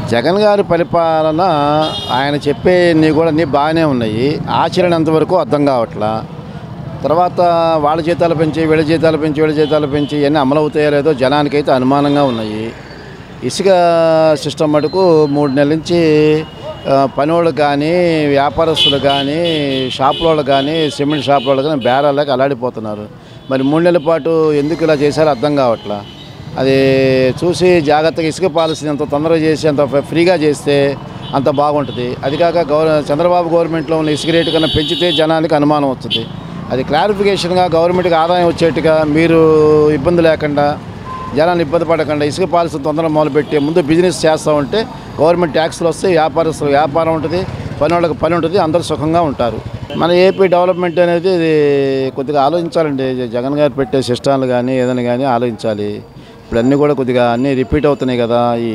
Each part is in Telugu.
జగన్ గారి పరిపాలన ఆయన చెప్పేవి కూడా అన్నీ బాగానే ఉన్నాయి ఆచరణ ఎంతవరకు అర్థం కావట్లా తర్వాత వాళ్ళ జీతాలు పెంచి వీళ్ళ జీతాలు పెంచి వీళ్ళ జీతాలు పెంచి ఇవన్నీ అమలు అవుతాయో లేదో జనానికైతే అనుమానంగా ఉన్నాయి ఇసుక సిస్టమ్ మటుకు మూడు నెలల నుంచి ఆ, పనివాళ్ళకి కానీ వ్యాపారస్తులు కానీ షాపుల కానీ సిమెంట్ షాపుల కానీ బేరాలకు అలాడిపోతున్నారు మరి మూడు నెలల పాటు ఎందుకు ఇలా చేశారో అర్థం కావట్లా అది చూసి జాగ్రత్తగా ఇసుక పాలసీ అంత తొందరగా చేసి అంత ఫ- ఫ్రీగా చేస్తే అంత బాగుంటుంది అది కాక గౌర చంద్రబాబు గవర్నమెంట్లో ఉన్న ఇసుక రేటు కన్నా పెంచితే జనానికి అనుమానం వస్తుంది అది క్లారిఫికేషన్గా గవర్నమెంట్కి ఆదాయం వచ్చేట్టుగా మీరు ఇబ్బంది లేకుండా జనాన్ని ఇబ్బంది పడకుండా ఇసుక పాలసీ తొందరగా మొదలుపెట్టి ముందు బిజినెస్ చేస్తూ ఉంటే గవర్నమెంట్ ట్యాక్స్లు వస్తే వ్యాపారస్తులు వ్యాపారం ఉంటుంది పని వాళ్ళకి పని ఉంటుంది అందరూ సుఖంగా ఉంటారు మన ఏపీ డెవలప్మెంట్ అనేది ఇది కొద్దిగా ఆలోచించాలండి జగన్ గారు పెట్టే సిస్టాలు కానీ ఏదైనా కానీ ఆలోచించాలి ఇప్పుడు అన్నీ కూడా కొద్దిగా అన్నీ రిపీట్ అవుతున్నాయి కదా ఈ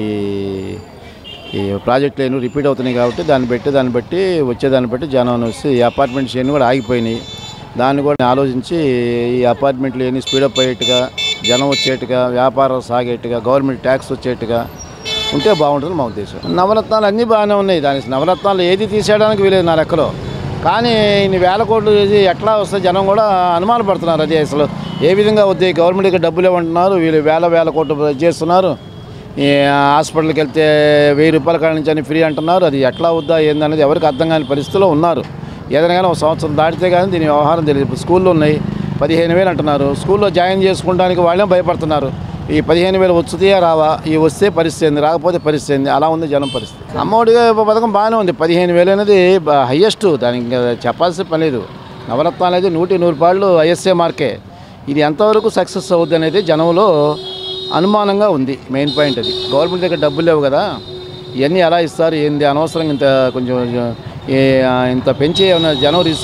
ఈ ప్రాజెక్టులు ఏమి రిపీట్ అవుతున్నాయి కాబట్టి దాన్ని బట్టి దాన్ని బట్టి వచ్చేదాన్ని బట్టి జనం వస్తే ఈ అపార్ట్మెంట్స్ ఇవన్నీ కూడా ఆగిపోయినాయి దాన్ని కూడా ఆలోచించి ఈ అపార్ట్మెంట్లు ఎన్ని స్పీడప్ అయ్యేట్టుగా జనం వచ్చేట్టుగా వ్యాపారం సాగేట్టుగా గవర్నమెంట్ ట్యాక్స్ వచ్చేట్టుగా ఉంటే బాగుంటుంది మా ఉద్దేశం నవరత్నాలు అన్నీ బాగానే ఉన్నాయి దానికి నవరత్నాలు ఏది తీసేయడానికి వీలేదు నా లెక్కలో కానీ ఇన్ని వేల కోట్లు ఇది ఎట్లా వస్తే జనం కూడా అనుమాన పడుతున్నారు అది అసలు ఏ విధంగా వద్దాయి గవర్నమెంట్కి డబ్బులు ఇవ్వమంటున్నారు వీళ్ళు వేల వేల కోట్లు చేస్తున్నారు ఈ హాస్పిటల్కి వెళ్తే వెయ్యి రూపాయల కాడ నుంచి అని ఫ్రీ అంటున్నారు అది ఎట్లా వద్దా ఏందనేది ఎవరికి అర్థం కాని పరిస్థితిలో ఉన్నారు ఏదైనా కానీ ఒక సంవత్సరం దాటితే కానీ దీని వ్యవహారం తెలియదు ఇప్పుడు స్కూల్లో ఉన్నాయి పదిహేను వేలు అంటున్నారు స్కూల్లో జాయిన్ చేసుకోవడానికి వాళ్ళే భయపడుతున్నారు ఈ పదిహేను వేలు వచ్చుతాయా రావా ఈ వస్తే పరిస్థితి ఏంది రాకపోతే పరిస్థితి ఏంది అలా ఉంది జనం పరిస్థితి అమ్మఒడి పథకం బాగానే ఉంది పదిహేను వేలు అనేది హయ్యెస్ట్ దానికి ఇంకా చెప్పాల్సిన పని లేదు నవరత్నాలు అనేది నూటి నూరు పాళ్ళు ఐఎస్ఏ మార్కే ఇది ఎంతవరకు సక్సెస్ అవుద్ది అనేది జనంలో అనుమానంగా ఉంది మెయిన్ పాయింట్ అది గవర్నమెంట్ దగ్గర డబ్బులు లేవు కదా ఇవన్నీ ఎలా ఇస్తారు ఏంది అనవసరంగా ఇంత కొంచెం ఏ, ఆ, ఇంత పెంచి ఏమైనా జనం రిస్క్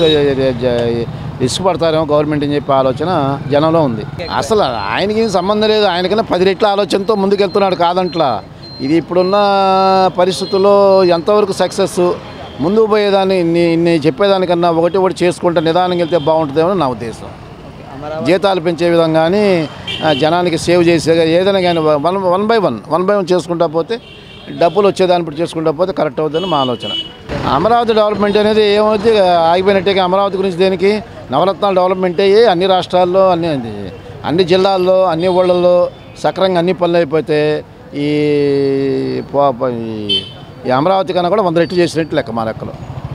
రిస్క్ పడతారేమో గవర్నమెంట్ అని చెప్పి ఆలోచన జనంలో ఉంది అసలు ఆయనకి ఏం సంబంధం లేదు ఆయనకన్నా పది రెట్ల ఆలోచనతో ముందుకెళ్తున్నాడు కాదంట్లా ఇది ఇప్పుడున్న పరిస్థితుల్లో ఎంతవరకు సక్సెస్ ముందుకు పోయేదాన్ని ఇన్ని ఇన్ని చెప్పేదానికన్నా ఒకటి ఒకటి చేసుకుంటే నిదానంగా వెళ్తే బాగుంటుందేమో నా ఉద్దేశం జీతాలు పెంచే విధంగా కానీ ఆ, జనానికి సేవ్ చేసే ఏదైనా కానీ one one by one one by one చేసుకుంటా పోతే డబ్బులు వచ్చేదాన్ని బట్టి చేసుకుంటా పోతే కరెక్ట్ అవుతుందని మా ఆలోచన అమరావతి డెవలప్మెంట్ అనేది ఏమవుతుంది ఆగిపోయినట్టే అమరావతి గురించి దేనికి నవరత్నాల డెవలప్మెంట్ అయ్యి అన్ని రాష్ట్రాల్లో అన్ని అన్ని జిల్లాల్లో అన్ని ఊళ్ళల్లో సక్రంగా అన్ని పనులు అయిపోతే ఈ పో- పో- ఈ- ఈ అమరావతి కన్నా కూడా వంద రెట్లు చేసినట్టు లెక్క మా లెక్కలో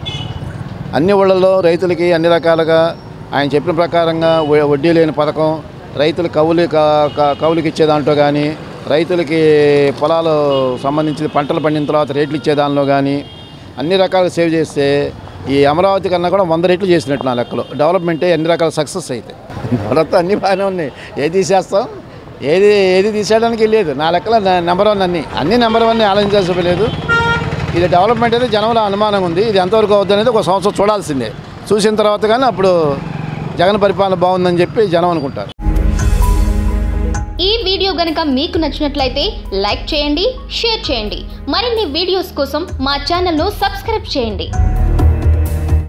అన్ని ఊళ్ళల్లో రైతులకి అన్ని రకాలుగా ఆయన చెప్పిన ప్రకారంగా వ- వడ్డీ లేని పథకం రైతులు కౌలు క- క- కౌలుకి ఇచ్చే దాంట్లో కానీ రైతులకి పొలాలు సంబంధించిన పంటలు పండిన తర్వాత రేట్లు ఇచ్చే దానిలో కానీ అన్ని రకాలుగా సేవ్ చేస్తే ఈ అమరావతి కన్నా కూడా వంద రెట్లు చేసినట్టు నా లెక్కలో డెవలప్మెంటే అన్ని రకాల సక్సెస్ అయితే డెవలప్ అన్నీ బాగానే ఉన్నాయి ఏది తీసేస్తాం ఏది ఏది తీసేయడానికి లేదు నా లెక్కలో నెంబర్ వన్ అన్నీ అన్ని నెంబర్ వన్ ఆలోచించాల్సి లేదు ఇది డెవలప్మెంట్ అయితే జనంలో అనుమానం ఉంది ఇది ఎంతవరకు అవుతుంది అనేది ఒక సంవత్సరం చూడాల్సిందే చూసిన తర్వాత కానీ అప్పుడు జగన్ పరిపాలన బాగుందని చెప్పి జనం అనుకుంటారు ఈ వీడియో గనుక మీకు నచ్చినట్లయితే లైక్ చేయండి షేర్ చేయండి మరిన్ని వీడియోస్ కోసం మా ఛానల్ను సబ్స్క్రైబ్ చేయండి